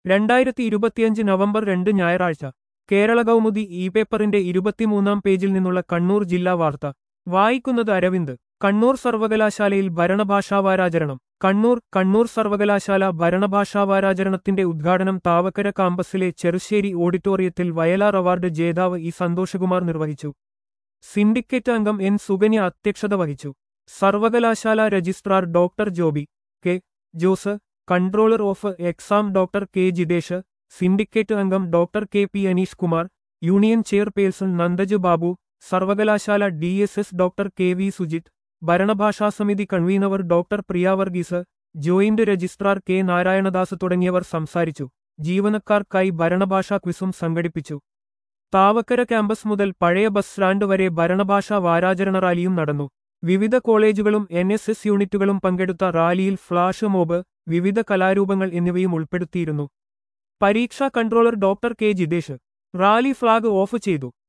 രണ്ടായിരത്തി ഇരുപത്തിയഞ്ച് നവംബർ രണ്ട് ഞായറാഴ്ച കേരള കൗമുദി ഇ പേപ്പറിന്റെ ഇരുപത്തിമൂന്നാം പേജിൽ നിന്നുള്ള കണ്ണൂർ ജില്ലാ വാർത്ത വായിക്കുന്നത് അരവിന്ദ് കണ്ണൂർ സർവകലാശാലയിൽ ഭരണഭാഷാവാരാചരണം കണ്ണൂർ കണ്ണൂർ സർവകലാശാല ഭരണഭാഷാവാരാചരണത്തിന്റെ ഉദ്ഘാടനം താവക്കര കാമ്പസിലെ ചെറുശ്ശേരി ഓഡിറ്റോറിയത്തിൽ വയലാർ അവാർഡ് ജേതാവ് ഇ സന്തോഷകുമാർ നിർവഹിച്ചു സിൻഡിക്കേറ്റ് അംഗം എൻ സുകന്യ അധ്യക്ഷത വഹിച്ചു സർവകലാശാല registrar doctor Joby K Jose controller of exam doctor K Jithesh syndicate അംഗം doctor K P Aneesh Kumar union chairperson Nandaj Babu സർവകലാശാല D S S doctor K V Sujith ഭരണഭാഷാസമിതി convener doctor Priya Varghese joint registrar K Narayanadas തുടങ്ങിയവർ സംസാരിച്ചു ജീവനക്കാർക്കായി ഭരണഭാഷാ ക്വിസും സംഘടിപ്പിച്ചു താവക്കര ക്യാമ്പസ് മുതൽ പഴയ ബസ് സ്റ്റാൻഡ് വരെ ഭരണഭാഷാ വാരാചരണ റാലിയും നടന്നു വിവിധ കോളേജുകളും എൻ എസ് എസ് യൂണിറ്റുകളും പങ്കെടുത്ത റാലിയിൽ ഫ്ലാഷ് മോബ് വിവിധ കലാരൂപങ്ങൾ എന്നിവയും ഉൾപ്പെടുത്തിയിരുന്നു പരീക്ഷാ controller doctor K Jithesh rally flag off ചെയ്തു